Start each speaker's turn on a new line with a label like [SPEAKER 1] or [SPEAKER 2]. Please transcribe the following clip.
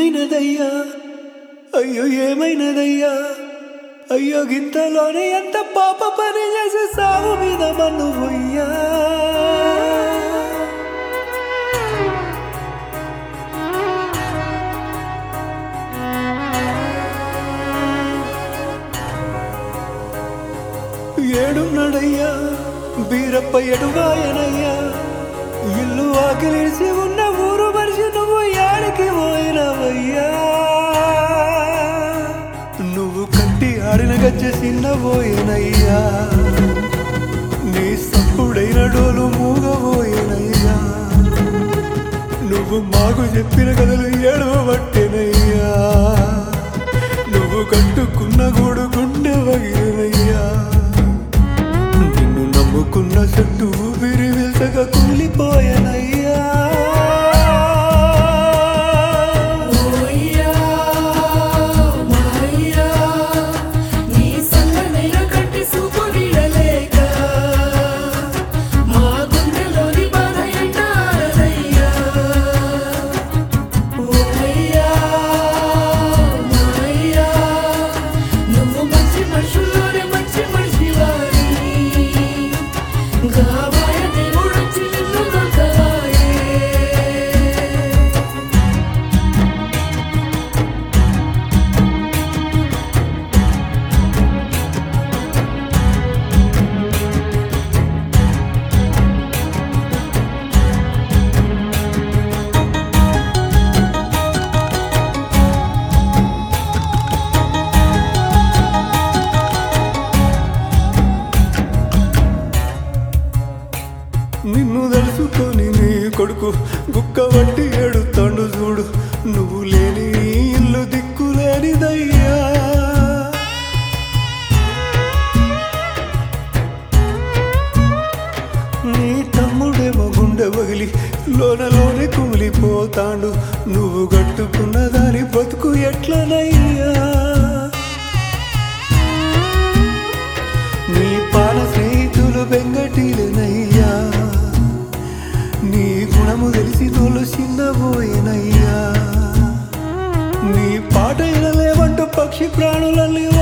[SPEAKER 1] ఏమైనదయ్యా అయ్యో ఏమైనదయ్యా అయ్యో గింతలోనే ఎంత పాప పని చేసి సాగు మీద మన్ను పోయ్యా ఏడున్నాడయ్యా బీరప్ప ఎడువాయనయ్యా ఇల్లు ఆకలిసి ఉన్న ఊరు మనిషి నువ్వు యాడికి పోయినవయ్యా నువ్వు కట్టి ఆడిన గజ్జె చిన్నబోయేనయ్యా నీ సప్పుడైన డోలు మూగబోయేనయ్యా నువ్వు మాకు చెప్పిన కథలు ఏడవబట్టేనయ్యా నువ్వు కట్టుకున్న గూడు గుండె వగినయ్యా నిన్ను నమ్ముకున్న చెట్టు ఊపిరి వెళ్తగా కూలిపోయానయ్యా
[SPEAKER 2] ఓయ్యా మాయ్యా నీ సల్లనైన కంటి చూపు వీడలేక మా గుండెలోని బాధ ఎంటారదయ్యా ఓయ్యా మాయ్యా నువ్వు మంచి మనుషుల్లోనే మంచి మనిషివాడి గావాయ దేవుడొచ్చి నిన్ను దొరకవాయే
[SPEAKER 1] నిన్ను తెలుసుకొని నీ కొడుకు గుక్క వంటి ఏడుతాండు చూడు నువ్వు లేని ఈ ఇల్లు దిక్కులేనిదయ్యా నీ తమ్ముడేమో గుండె వగిలి లోనలోనే కుమిలిపోతాండు నువ్వు కట్టుకున్న దాని బతుకు ఎట్లనయ్యా నీ పాల స్నేహితులు బెంగటీలనయ్యా నీ గుణము తెలిసి తోలు చిన్నబోయేనయ్యా నీ పాట వినలేవంటూ పక్షి ప్రాణులన్నీ